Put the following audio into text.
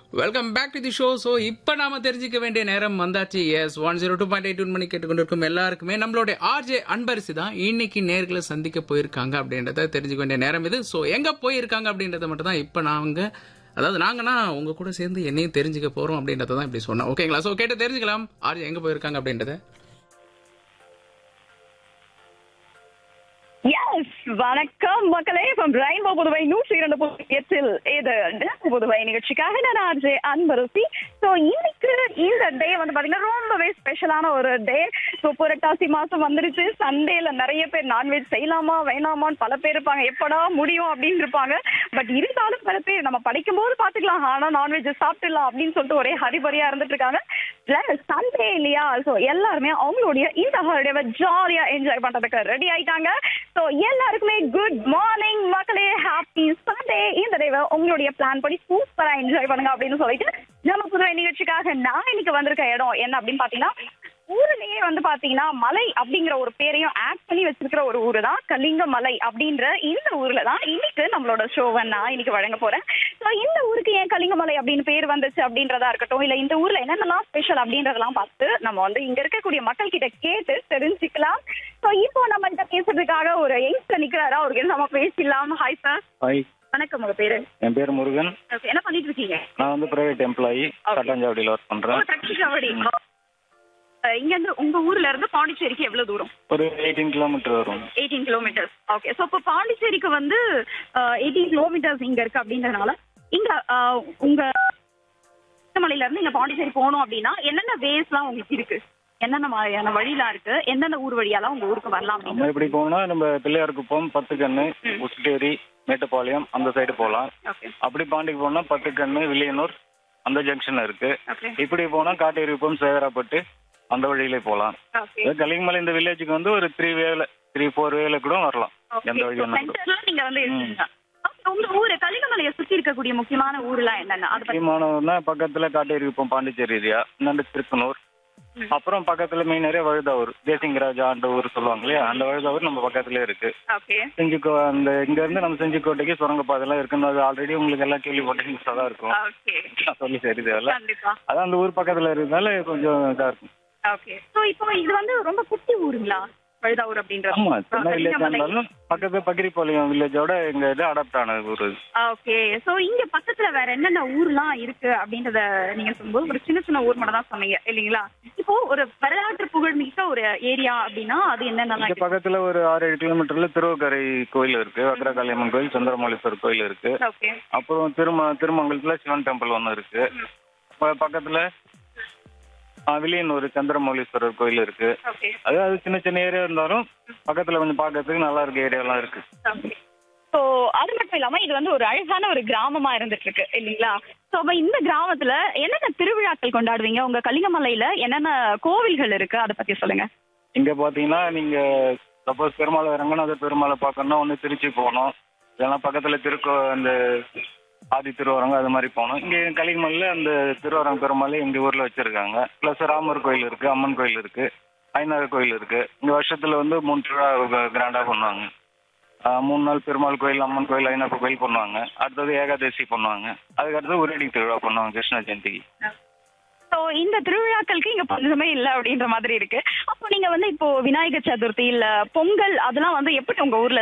Welcome back to the show so இப்போ நாம தெரிஞ்சுக்க வேண்டிய நேரம் வந்தாச்சு yes one zero two point eight மணி கேட்டுக்கொண்டிருக்கும் எல்லாருக்குமே நம்மளுடைய ஆர்ஜே அன்பரிசி தான் இன்னைக்கு நேர்களை சந்திக்க போயிருக்காங்க அப்படின்றத தெரிஞ்சுக்க வேண்டிய நேரம் இது ஸோ எங்க போயிருக்காங்க அப்படின்றத மட்டும் தான் இப்போ நாங்க அதாவது நாங்கன்னா உங்க கூட சேர்ந்து என்னையும் தெரிஞ்சுக்க போறோம் அப்படின்றத தான் இப்படி சொன்னோம் ஓகேங்களா ஸோ கேட்டு தெரிஞ்சுக்கலாம் ஆர்ஜே எங்க போயிருக்காங்க அப்படின்றத எஸ் வணக்கம் மக்களே from ரெயின்போ புதுவை நூற்றி இரண்டு புள்ளி எட்டில் இது டெஸ்க் புதுவை நிகழ்ச்சிக்காக நான் ஆர்ஜே அன்பரசி ஸோ இன்னைக்கு இந்த டே வந்து பாத்தீங்கன்னா ரொம்பவே ஸ்பெஷலான ஒரு டே ஸோ புரட்டாசி மாசம் வந்துருச்சு சண்டேல நிறைய பேர் நான்வெஜ் செய்யலாமா வேணாமான்னு பல பேர் இருப்பாங்க எப்படா முடியும் அப்படின்னு இருப்பாங்க பட் இருந்தாலும் பல பேர் நம்ம படிக்கும் போது பாத்துக்கலாம் ஆனா நான்வெஜ் சாப்பிட்டுலாம் அப்படின்னு சொல்லிட்டு ஒரே ஹரிபரியா இருந்துட்டு இருக்காங்க சண்டே இல்லையா ஸோ எல்லாருமே அவங்களுடைய இந்த ஹாலிடேவை ஜாலியா என்ஜாய் பண்றதுக்கு ரெடி ஆயிட்டாங்க ஸோ எல்லாருக்குமே குட் மார்னிங் மக்களே ஹாப்பி சண்டே இந்த டேவை உங்களுடைய பிளான் படி சூப்பரா என்ஜாய் பண்ணுங்க அப்படின்னு சொல்லிட்டு நம்ம புதுவை நிகழ்ச்சிக்காக நான் இன்னைக்கு வந்திருக்க இடம் என்ன அப்படின்னு பாத்தீங்கன்னா ஊர்லயே வந்து பாத்தீங்கன்னா மலை அப்படிங்கிற ஒரு பேரையும் ஆட் பண்ணி வச்சிருக்கிற ஒரு ஊரு தான் கலிங்க மலை அப்படின்ற இந்த ஊர்ல தான் இன்னைக்கு நம்மளோட ஷோவை நான் இன்னைக்கு வழங்க போறேன் ஸோ இந்த ஊருக்கு ஏன் கலிங்கமலை அப்படின்னு பேர் வந்துச்சு அப்படின்றதா இருக்கட்டும் இல்ல இந்த ஊர்ல என்னென்னலாம் ஸ்பெஷல் அப்படின்றதெல்லாம் பார்த்து நம்ம வந்து இங்க இருக்கக்கூடிய மக்கள் கிட்ட கேட்டு தெரிஞ்சுக்கலாம் ஸோ இப்போ நம்ம கிட்ட பேசுறதுக்காக ஒரு யங்ஸ்டர் நிக்கிறாரா அவருக்கு நம்ம பேசிடலாம் ஹாய் சார் ஹாய் வணக்கம் உங்க பேரு என் பேர் முருகன் Okay, என்ன பண்ணிட்டு இருக்கீங்க நான் வந்து பிரைவேட் எம்ப்ளாயி தட்டாஞ்சாவடியில் ஒர்க் ஓ பண்ணுறேன் தட்சிகாவடி இங்க இருந்து உங்க ஊர்ல இருந்து பாண்டிச்சேரிக்கு எவ்வளவு தூரம் ஒரு எயிட்டீன் கிலோமீட்டர் வரும் எயிட்டீன் கிலோமீட்டர்ஸ் ஓகே ஸோ இப்போ பாண்டிச்சேரிக்கு வந்து எயிட்டீன் கிலோமீட்டர்ஸ் இங்க இருக்கு அப்படின்றதுனால இங்க அஹ், உங்க மலையில இருந்து இங்க பாண்டிச்சேரி போகணும் அப்படின்னா என்னென்ன வேஸ்லாம் உங்களுக்கு இருக்கு என்னென்ன மாதிரியான வழிலாம் இருக்கு எந்தெந்த ஊர் வழியாலாம் உங்க ஊருக்கு வரலாம் அப்படின்னு நம்ம எப்படி போகணும்னா நம்ம பிள்ளையார்குப்பம் பத்துக்கண்ணு உஸ்டேரி மேட்டுப்பாளையம் அந்த சைடு போகலாம் ஓகே அப்படி பாண்டிக்கு போனா பத்துக்கண்ணு வில்லியனூர் அந்த ஜங்ஷன் இருக்கு ஓகே இப்படி போனா காட்டேரிக்குப்பம் சேகராப்பட்டு அந்த வழியிலே போகலாம் ஓகே கலிங்கமலை இந்த வில்லேஜுக்கு வந்து ஒரு த்ரீ வேல த்ரீ ஃபோர் வேல கூட வரலாம் எந்த வழி வேணா கூட சென்டர்ல நீங்க வந்து இருக்கீங்க Okay, உங்க ஊரு கலிங்கமலையை சுத்தி இருக்கக்கூடிய முக்கியமான ஊர்லாம் என்னென்ன அதை பத்தி முக்கியமானதுன்னா பக்கத்துல காட்டேரிக்குப்பம் பாண்டிச்சேரி ஏரியா இன்னொன்று திருப்பனூர் அப்புறம் பக்கத்துல மெயின் ஏரியா வழுதாவூர் தேசிங்கராஜா அந்த ஊர் சொல்லுவாங்க இல்லையா அந்த வழுதாவூர் நம்ம பக்கத்துலயே இருக்கு ஓகே செஞ்சிக்கோ அந்த இங்க இருந்து நம்ம செஞ்சிக்கோட்டைக்கு சுரங்கப்பாதைலாம் இருக்குன்னு அது ஆல்ரெடி உங்களுக்கு எல்லாம் கேள்விப்பட்டீங்க தான் இருக்கும் ஓகே நான் சொல்லி சரி தேவையில்ல கண்டிப்பா அதான் அந்த ஊர் பக்கத்துல இருக்கிறதுனால கொஞ்சம் இதா இருக்கும் ஓகே சோ இப்போ இது வந்து ரொம்ப குட்டி ஊருங்களா வழுதாவூர் அப்படின்றது ஆமா சின்ன வில்லேஜ் கலிங்கமலை. இருந்தாலும் பக்கத்து பக்கிரிப்பாளையம் வில்லேஜோட எங்க இது அடாப்ட் ஆன ஊர் இது. ஓகே சோ இங்க பக்கத்துல வேற என்னென்ன ஊர்லாம் இருக்கு அப்படின்றத நீங்க சொல்லும்போது ஒரு சின்ன சின்ன ஊர் மட்டும் தான் சொன்னீங்க இல்லைங்களா இப்போ ஒரு வரலாற்று புகழ்மிக்க ஒரு ஏரியா அப்படின்னா அது என்னென்னலாம் இங்க இருக்கு பக்கத்துல ஒரு ஆறு ஏழு கிலோமீட்டர்ல திருவக்கரை கோயில் இருக்கு வக்ரகாளியம்மன் கோயில் சந்திரமௌலீஸ்வரர் கோயில் இருக்கு ஓகே அப்புறம் திரும திருமங்கலத்துல சிவன் டெம்பிள் ஒன்று இருக்கு ப- பக்கத்துல ஆ, வில்லியனூர் சந்திரமௌலீஸ்வரர் கோயில் இருக்கு ஓகே அதாவது சின்ன சின்ன ஏரியா இருந்தாலும் பக்கத்துல கொஞ்சம் பார்க்கறதுக்கு நல்லா இருக்க ஏரியாலாம் இருக்கு ஓகே ஸோ அது மட்டும் இல்லாம இது வந்து ஒரு அழகான ஒரு கிராமமா இருந்துட்டு இருக்கு இல்லைங்களா ஸோ அப்ப இந்த கிராமத்துல என்னென்ன திருவிழாக்கள் கொண்டாடுவீங்க உங்க கலிங்கமலையில என்னென்ன கோவில்கள் இருக்கு அதை பத்தி சொல்லுங்க இங்க பாத்தீங்கன்னா நீங்க சப்போஸ் பெருமாள் ரங்கநாதர் பெருமாளை பார்க்கணும்னா ஒன்று திருச்சி போகணும் இல்லைன்னா பக்கத்துல திருக்கோ அந்த ஆதி திருவரங்க அது மாதிரி போகணும் இங்க கலிங்கமல்ல அந்த திருவரங்க பெருமாள் எங்க ஊர்ல வச்சிருக்காங்க பிளஸ் ராமர் கோயில் இருக்கு அம்மன் கோயில் இருக்கு ஐநாறு கோயில் இருக்கு இந்த வருஷத்துல வந்து மூணு திருவிழா கிராண்டா பண்ணுவாங்க ஆஹ் மூணு நாள் பெருமாள் கோயில் அம்மன் கோயில் ஐநாப்பு கோயில் பண்ணுவாங்க அடுத்தது ஏகாதசி பண்ணுவாங்க அதுக்கு அடுத்தது உருடி திருவிழா பண்ணுவாங்க கிருஷ்ண ஜெயந்திக்கு ஸோ இந்த திருவிழாக்களுக்கு இங்க பஞ்சமே இல்லை அப்படின்ற மாதிரி இருக்கு அப்போ நீங்க வந்து இப்போ விநாயகர் சதுர்த்தி இல்ல பொங்கல் அதெல்லாம் வந்து எப்படி உங்க ஊர்ல